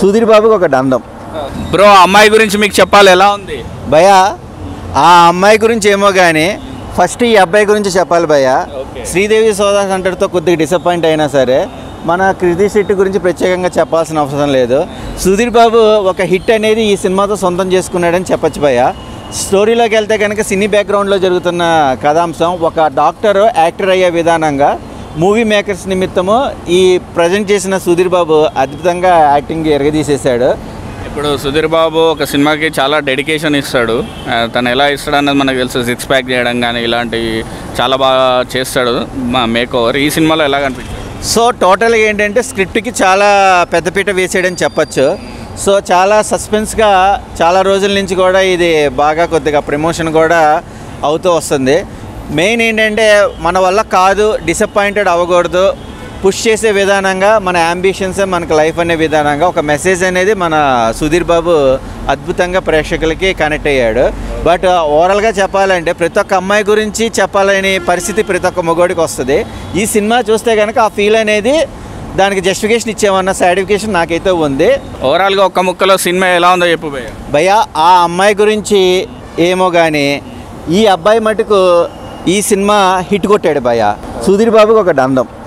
సుధీర్ బాబుకి ఒక దండం బ్రో అమ్మాయి గురించి మీకు చెప్పాలి ఎలా ఉంది భయ ఆ అమ్మాయి గురించి ఏమో కానీ ఫస్ట్ ఈ అబ్బాయి గురించి చెప్పాలి భయ Okay. శ్రీదేవి సోదా సెంటర్తో కొద్దిగా డిసప్పాయింట్ అయినా సరే మన కృతి శెట్టి గురించి ప్రత్యేకంగా చెప్పాల్సిన అవసరం లేదు సుధీర్ బాబు ఒక హిట్ అనేది ఈ సినిమాతో సొంతం చేసుకున్నాడని చెప్పొచ్చు భయ స్టోరీలోకి వెళ్తే కనుక సినీ బ్యాక్గ్రౌండ్లో జరుగుతున్న కథాంశం ఒక డాక్టర్ యాక్టర్ అయ్యే విధానంగా మూవీ మేకర్స్ నిమిత్తము ఈ ప్రజెంట్ చేసిన సుధీర్ బాబు అద్భుతంగా యాక్టింగ్ ఎరగదీసేశాడు ఇప్పుడు సుధీర్ బాబు ఒక సినిమాకి చాలా డెడికేషన్ ఇస్తాడు ఆ, తను ఎలా ఇస్తాడు అన్నది మనకు తెలుసు సిక్స్ ప్యాక్ చేయడం కానీ ఇలాంటివి చాలా బాగా చేస్తాడు మా మేక్ ఓవర్ ఈ సినిమాలో ఎలా కనిపించింది సో టోటల్గా ఏంటంటే స్క్రిప్ట్కి చాలా పెద్దపీట వేసాడని చెప్పచ్చు సో చాలా సస్పెన్స్గా చాలా రోజుల నుంచి కూడా ఇది బాగా కొద్దిగా ప్రమోషన్ కూడా అవుతూ వస్తుంది మెయిన్ ఏంటంటే మన వల్ల కాదు డిసప్పాయింటెడ్ అవ్వకూడదు పుష్ చేసే విధానంగా మన అంబిషన్సే మనకు లైఫ్ అనే విధానంగా ఒక మెసేజ్ అనేది మన సుధీర్ బాబు అద్భుతంగా ప్రేక్షకులకి కనెక్ట్ అయ్యాడు బట్ ఓవరాల్గా చెప్పాలంటే ప్రతి ఒక్క అమ్మాయి గురించి చెప్పాలని పరిస్థితి ప్రతి ఒక్క మగోడికి వస్తుంది ఈ సినిమా చూస్తే కనుక ఆ ఫీల్ అనేది దానికి జస్టిఫికేషన్ ఇచ్చేమన్న సర్టిఫికేషన్ నాకైతే ఉంది ఓవరాల్గా ఒక్క ముక్కలో సినిమా ఎలా ఉందో చెప్పు భయ్య భయ్య ఆ అమ్మాయి గురించి ఏమో కానీ ఈ అబ్బాయి మటుకు ఈ సినిమా హిట్ కొట్టాడు భయ్య సుధీర్ బాబుకి ఒక దండం